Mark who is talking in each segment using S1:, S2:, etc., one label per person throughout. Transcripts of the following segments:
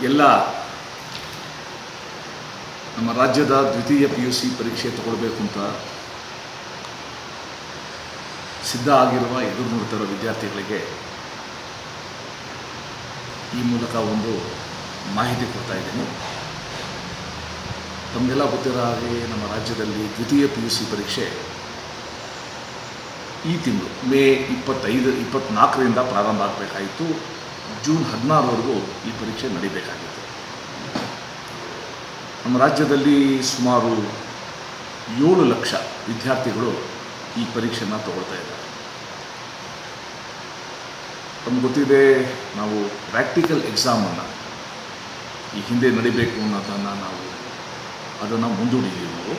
S1: ಎಲ್ಲ ನಮ್ಮ ರಾಜ್ಯದ ದ್ವಿತೀಯ ಪಿ ಯು ಸಿ ಪರೀಕ್ಷೆ ತಗೊಳ್ಬೇಕು ಅಂತ ಸಿದ್ಧ ಆಗಿರುವ ಎದುರು ನೋಡ್ತಿರೋ ವಿದ್ಯಾರ್ಥಿಗಳಿಗೆ ಈ ಮೂಲಕ ಒಂದು ಮಾಹಿತಿ ಕೊಡ್ತಾ ಇದ್ದೀನಿ ತಮಗೆಲ್ಲ ಗೊತ್ತಿರೋ ಹಾಗೆ ನಮ್ಮ ರಾಜ್ಯದಲ್ಲಿ ದ್ವಿತೀಯ ಪಿ ಯು ಸಿ ಪರೀಕ್ಷೆ ಈ ತಿಂಗಳು ಮೇ ಇಪ್ಪತ್ತೈದು ಇಪ್ಪತ್ತ್ನಾಲ್ಕರಿಂದ ಪ್ರಾರಂಭ ಆಗಬೇಕಾಯಿತು ಜೂನ್ ಹದಿನಾರವರೆಗೂ ಈ ಪರೀಕ್ಷೆ ನಡೀಬೇಕಾಗಿತ್ತು ನಮ್ಮ ರಾಜ್ಯದಲ್ಲಿ ಸುಮಾರು ಏಳು ಲಕ್ಷ ವಿದ್ಯಾರ್ಥಿಗಳು ಈ ಪರೀಕ್ಷೆಯನ್ನು ತಗೊಳ್ತಾ ಇದ್ದಾರೆ ತಮ್ಗೆ ಗೊತ್ತಿದೆ ನಾವು ಪ್ರಾಕ್ಟಿಕಲ್ ಎಕ್ಸಾಮನ್ನು ಈ ಹಿಂದೆ ನಡಿಬೇಕು ಅನ್ನೋದನ್ನು ನಾವು ಅದನ್ನು ಮುಂದೂಡಿದ್ದೀವಿ ನಾವು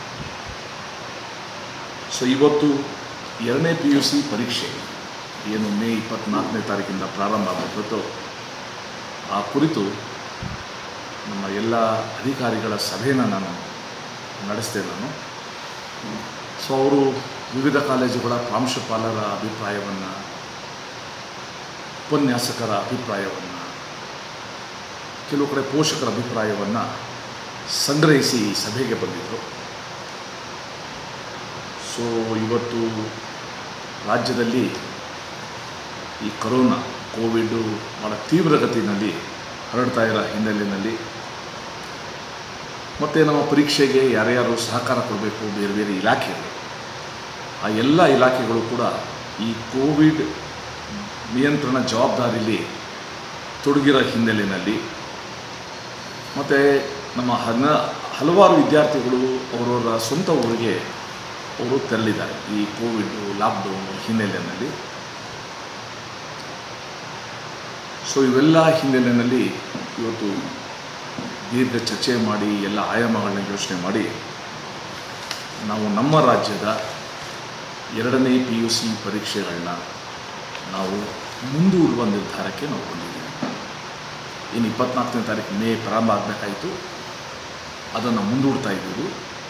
S1: ಸೊ ಇವತ್ತು ಎರಡನೇ ಪಿ ಯು ಸಿ ಪರೀಕ್ಷೆ ಏನು ಮೇ ಇಪ್ಪತ್ತ್ನಾಲ್ಕನೇ ತಾರೀಕಿಂದ ಪ್ರಾರಂಭ ಆಗಬೇಕಿತ್ತು ಆ ಕುರಿತು ನಮ್ಮ ಎಲ್ಲ ಅಧಿಕಾರಿಗಳ ಸಭೆಯನ್ನು ನಾನು ನಡೆಸಿದೆ ನಾನು ಸೊ ಅವರು ವಿವಿಧ ಕಾಲೇಜುಗಳ ಪ್ರಾಂಶುಪಾಲರ ಅಭಿಪ್ರಾಯವನ್ನು ಉಪನ್ಯಾಸಕರ ಅಭಿಪ್ರಾಯವನ್ನು ಕೆಲವು ಕಡೆ ಪೋಷಕರ ಅಭಿಪ್ರಾಯವನ್ನು ಸಂಗ್ರಹಿಸಿ ಸಭೆಗೆ ಬಂದಿದ್ದರು ಸೊ ಇವತ್ತು ರಾಜ್ಯದಲ್ಲಿ ಈ ಕರೋನಾ ಕೋವಿಡು ಭಾಳ ತೀವ್ರಗತಿಯಲ್ಲಿ ಹರಡ್ತಾ ಇರೋ ಹಿನ್ನೆಲೆಯಲ್ಲಿ ಮತ್ತು ನಮ್ಮ ಪರೀಕ್ಷೆಗೆ ಯಾರ್ಯಾರು ಸಹಕಾರ ಕೊಡಬೇಕು ಬೇರೆ ಬೇರೆ ಇಲಾಖೆಗಳು ಆ ಎಲ್ಲ ಇಲಾಖೆಗಳು ಕೂಡ ಈ ಕೋವಿಡ್ ನಿಯಂತ್ರಣ ಜವಾಬ್ದಾರಿಲಿ ತೊಡಗಿರೋ ಹಿನ್ನೆಲೆಯಲ್ಲಿ ಮತ್ತು ನಮ್ಮ ಹನ ಹಲವಾರು ವಿದ್ಯಾರ್ಥಿಗಳು ಅವರವರ ಸ್ವಂತ ಊರಿಗೆ ಅವರು ತೆರಳಿದ್ದಾರೆ ಈ ಕೋವಿಡ್ ಲಾಕ್ಡೌನ್ ಹಿನ್ನೆಲೆಯಲ್ಲಿ ಸೊ ಇವೆಲ್ಲ ಹಿನ್ನೆಲೆಯಲ್ಲಿ ಇವತ್ತು ದೀರ್ಘ ಚರ್ಚೆ ಮಾಡಿ ಎಲ್ಲ ಆಯಾಮಗಳನ್ನ ಯೋಚನೆ ಮಾಡಿ ನಾವು ನಮ್ಮ ರಾಜ್ಯದ ಎರಡನೇ ಪಿ ಯು ಸಿ ಪರೀಕ್ಷೆಗಳನ್ನ ನಾವು ಮುಂದೂಡುವ ನಿರ್ಧಾರಕ್ಕೆ ನಾವು ಬಂದಿದ್ದೀವಿ ಇನ್ನು ಇಪ್ಪತ್ನಾಲ್ಕನೇ ತಾರೀಕು ಮೇ ಪ್ರಾರಂಭ ಆಗಬೇಕಾಯಿತು ಅದನ್ನು ಮುಂದೂಡ್ತಾ ಇದ್ದೀವಿ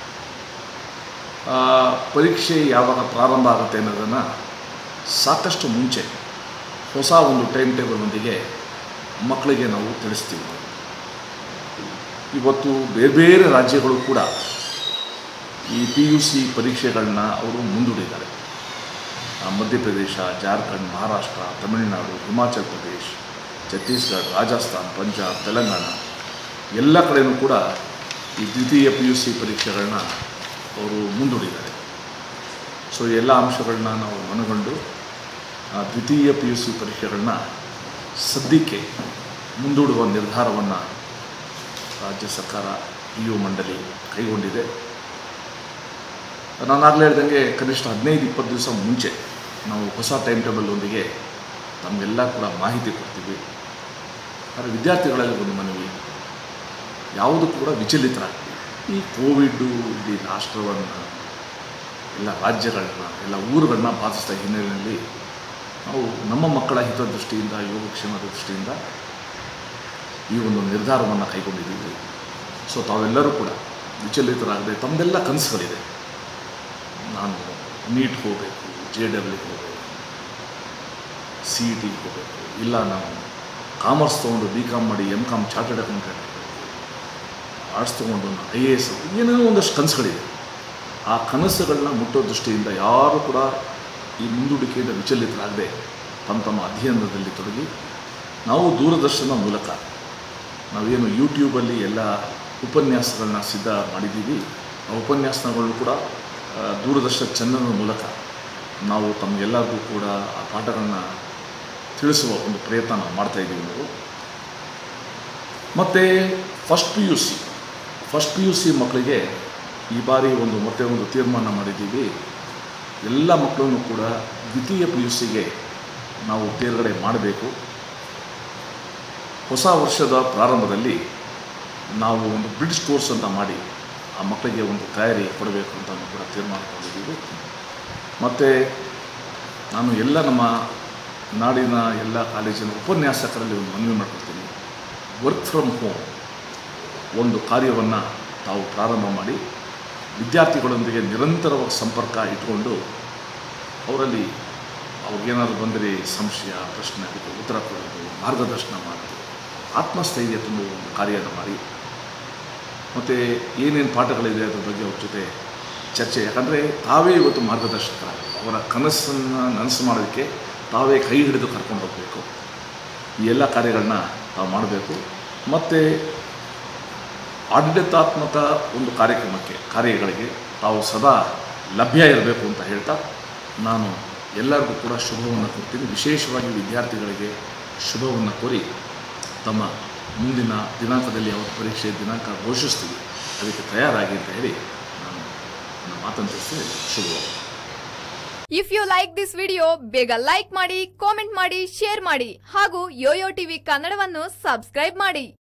S1: ಆ, ಪರೀಕ್ಷೆ ಯಾವಾಗ ಪ್ರಾರಂಭ ಆಗುತ್ತೆ ಅನ್ನೋದನ್ನು ಸಾಕಷ್ಟು ಮುಂಚೆ ಹೊಸ ಒಂದು ಟೈಮ್ ಟೇಬಲ್ನೊಂದಿಗೆ ಮಕ್ಕಳಿಗೆ ನಾವು ತಿಳಿಸ್ತೀವಿ ಇವತ್ತು ಬೇರೆ ಬೇರೆ ರಾಜ್ಯಗಳು ಕೂಡ ಈ ಪಿ ಯು ಸಿ ಪರೀಕ್ಷೆಗಳನ್ನ ಅವರು ಮುಂದೂಡಿದ್ದಾರೆ ಆ, ಮಧ್ಯಪ್ರದೇಶ ಜಾರ್ಖಂಡ್ ಮಹಾರಾಷ್ಟ್ರ ತಮಿಳುನಾಡು ಹಿಮಾಚಲ್ ಪ್ರದೇಶ್ ಛತ್ತೀಸ್ಗಢ ರಾಜಸ್ಥಾನ್ ಪಂಜಾಬ್ ತೆಲಂಗಾಣ ಎಲ್ಲ ಕಡೆಯೂ ಕೂಡ ಈ ದ್ವಿತೀಯ ಪಿ ಯು ಸಿ ಪರೀಕ್ಷೆಗಳನ್ನ ಅವರು ಮುಂದೂಡಿದ್ದಾರೆ ಸೊ ಎಲ್ಲ ಅಂಶಗಳನ್ನ ನಾವು ಮನಗೊಂಡು ಆ ದ್ವಿತೀಯ ಪಿ ಯು ಸಿ ಪರೀಕ್ಷೆಗಳನ್ನ ಸದ್ಯಕ್ಕೆ ಮುಂದೂಡುವ ನಿರ್ಧಾರವನ್ನು ರಾಜ್ಯ ಸರ್ಕಾರ ಪಿ ಯು ಮಂಡಳಿ ಕೈಗೊಂಡಿದೆ ನಾನಾಗಲೇ ಹೇಳ್ದಂಗೆ ಕನಿಷ್ಠ ಹದಿನೈದು ಇಪ್ಪತ್ತು ದಿವಸ ಮುಂಚೆ ನಾವು ಹೊಸ ಟೈಮ್ ಟೇಬಲ್ನೊಂದಿಗೆ ತಮಗೆಲ್ಲ ಕೂಡ ಮಾಹಿತಿ ಕೊಡ್ತೀವಿ ಆದರೆ ವಿದ್ಯಾರ್ಥಿಗಳಲ್ಲಿ ಒಂದು ಮನವಿ ಯಾವುದು ಕೂಡ ವಿಚಲಿತರಾಗ್ತೀವಿ ಈ ಕೋವಿಡ್ಡು ಇಡೀ ರಾಷ್ಟ್ರವನ್ನು ಎಲ್ಲ ರಾಜ್ಯಗಳನ್ನ ಎಲ್ಲ ಊರುಗಳನ್ನ ಬಾಧಿಸಿದ ಹಿನ್ನೆಲೆಯಲ್ಲಿ ನಾವು ನಮ್ಮ ಮಕ್ಕಳ ಹಿತದೃಷ್ಟಿಯಿಂದ ಯೋಗಕ್ಷೇಮದ ದೃಷ್ಟಿಯಿಂದ ಈ ಒಂದು ನಿರ್ಧಾರವನ್ನು ಕೈಗೊಂಡಿದ್ದೀವಿ ಸೊ ತಾವೆಲ್ಲರೂ ಕೂಡ ವಿಚಲಿತರಾಗದೆ ತಮ್ಮದೆಲ್ಲ ಕನಸುಗಳಿದೆ ನಾನು ನೀಟ್ ಹೋಗಬೇಕು ಜೆ ಡಬ್ಲ್ಯೂಗೆ ಹೋಗಬೇಕು ಸಿ ಇ ಟಿಗೆ ಹೋಗಬೇಕು ಇಲ್ಲ ನಾವು ಕಾಮರ್ಸ್ ತೊಗೊಂಡು ಬಿ ಕಾಮ್ ಮಾಡಿ M Com chartered accountant arts ತೊಗೊಂಡು ಐ ಎ ಎಸ್ ಏನೇನೋ ಒಂದಷ್ಟು ಕನಸುಗಳಿದೆ ಆ ಕನಸುಗಳನ್ನ ಮುಟ್ಟೋ ದೃಷ್ಟಿಯಿಂದ ಯಾರು ಕೂಡ ಈ ಮುಂದೂಡಿಕೆಯಿಂದ ವಿಚಲಿತರಾಗದೆ ತಮ್ಮ ತಮ್ಮ ಅಧ್ಯಯನದಲ್ಲಿ ತೊಡಗಿ ನಾವು ದೂರದರ್ಶನ ಮೂಲಕ ನಾವೇನು ಯೂಟ್ಯೂಬಲ್ಲಿ ಎಲ್ಲ ಉಪನ್ಯಾಸಗಳನ್ನ ಸಿದ್ಧ ಮಾಡಿದ್ದೀವಿ ಆ ಉಪನ್ಯಾಸಗಳು ಕೂಡ ಆ, ದೂರದರ್ಶನ ಚಾನಲ್ನ ಮೂಲಕ ನಾವು ತಮಗೆಲ್ಲರಿಗೂ ಕೂಡ ಆ ಪಾಠಗಳನ್ನ ತಿಳಿಸುವ ಒಂದು ಪ್ರಯತ್ನ ನಾವು ಮಾಡ್ತಾಯಿದ್ದೀವಿ ನಾವು ಮತ್ತು first P U C first P U C ಮಕ್ಕಳಿಗೆ ಈ ಬಾರಿ ಒಂದು ಮತ್ತೆ ಒಂದು ತೀರ್ಮಾನ ಮಾಡಿದ್ದೀವಿ ಎಲ್ಲ ಮಕ್ಕಳನ್ನು ಕೂಡ ದ್ವಿತೀಯ ಪಿ ಯು ಸಿಗೆ ನಾವು ತೇರ್ಗಡೆ ಮಾಡಬೇಕು ಹೊಸ ವರ್ಷದ ಪ್ರಾರಂಭದಲ್ಲಿ ನಾವು ಒಂದು ಬ್ರಿಡ್ಜ್ ಕೋರ್ಸ್ ಅಂತ ಮಾಡಿ ಆ ಮಕ್ಕಳಿಗೆ ಒಂದು ತಯಾರಿ ಕೊಡಬೇಕು ಅಂತ ಕೂಡ ತೀರ್ಮಾನ ಮಾಡಿದ್ದೀವಿ ಮತ್ತು ನಾನು ಎಲ್ಲ ನಮ್ಮ ನಾಡಿನ ಎಲ್ಲ ಕಾಲೇಜಿನ ಉಪನ್ಯಾಸಕರಲ್ಲಿ ಒಂದು ಮನವಿ ಮಾಡ್ಕೊಳ್ತೀನಿ ವರ್ಕ್ ಫ್ರಮ್ ಹೋಮ್ ಒಂದು ಕಾರ್ಯವನ್ನು ತಾವು ಪ್ರಾರಂಭ ಮಾಡಿ ವಿದ್ಯಾರ್ಥಿಗಳೊಂದಿಗೆ ನಿರಂತರವಾಗಿ ಸಂಪರ್ಕ ಇಟ್ಕೊಂಡು ಅವರಲ್ಲಿ ಅವ್ರಿಗೇನಾದ್ರು ಬಂದರೆ ಸಂಶಯ ಪ್ರಶ್ನೆ ಅದಕ್ಕೆ ಉತ್ತರ ಕೊಡೋದು ಮಾರ್ಗದರ್ಶನ ಮಾಡೋದು ಆತ್ಮಸ್ಥೈರ್ಯ ತುಂಬುವ ಒಂದು ಕಾರ್ಯನ ಮಾಡಿ ಮತ್ತು ಏನೇನು ಪಾಠಗಳಿದೆ ಅದ್ರ ಬಗ್ಗೆ ಅವ್ರ ಜೊತೆ ಚರ್ಚೆ ಯಾಕಂದರೆ ತಾವೇ ಇವತ್ತು ಮಾರ್ಗದರ್ಶಕರ ಅವರ ಕನಸನ್ನು ನನಸು ಮಾಡೋದಕ್ಕೆ ತಾವೇ ಕೈ ಹಿಡಿದು ಕರ್ಕೊಂಡು ಹೋಗಬೇಕು ಈ ಎಲ್ಲ ಕಾರ್ಯಗಳನ್ನ ತಾವು ಮಾಡಬೇಕು ಮತ್ತು ಆಡಳಿತಾತ್ಮಕ ಒಂದು ಕಾರ್ಯಕ್ರಮಕ್ಕೆ ಕಾರ್ಯಗಳಿಗೆ ತಾವು ಸದಾ ಲಭ್ಯ ಇರಬೇಕು ಅಂತ ಹೇಳ್ತಾ ನಾನು ಎಲ್ಲರಿಗೂ ಕೂಡ ಶುಭವನ್ನು ಕೊಡ್ತೀನಿ ವಿಶೇಷವಾಗಿ ವಿದ್ಯಾರ್ಥಿಗಳಿಗೆ ಶುಭವನ್ನು ಕೋರಿ ತಮ್ಮ ಮುಂದಿನ ದಿನಾಂಕದಲ್ಲಿ ಅವರ ಪರೀಕ್ಷೆ ದಿನಾಂಕ ಘೋಷಿಸ್ತೀವಿ ಅದಕ್ಕೆ ತಯಾರಾಗಿ ಅಂತ ಹೇಳಿ ನಾನು ನನ್ನ ಮಾತನ್ನು ತಿಳಿಸಿ ಶುಭವಾಗಿ
S2: if you like this video ಬೇಗ ಲೈಕ್ ಮಾಡಿ ಕಾಮೆಂಟ್ ಮಾಡಿ ಶೇರ್ ಮಾಡಿ ಹಾಗೂ ಯೋಯೋ ಟಿವಿ ಕನ್ನಡವನ್ನು ಸಬ್ಸ್ಕ್ರೈಬ್ ಮಾಡಿ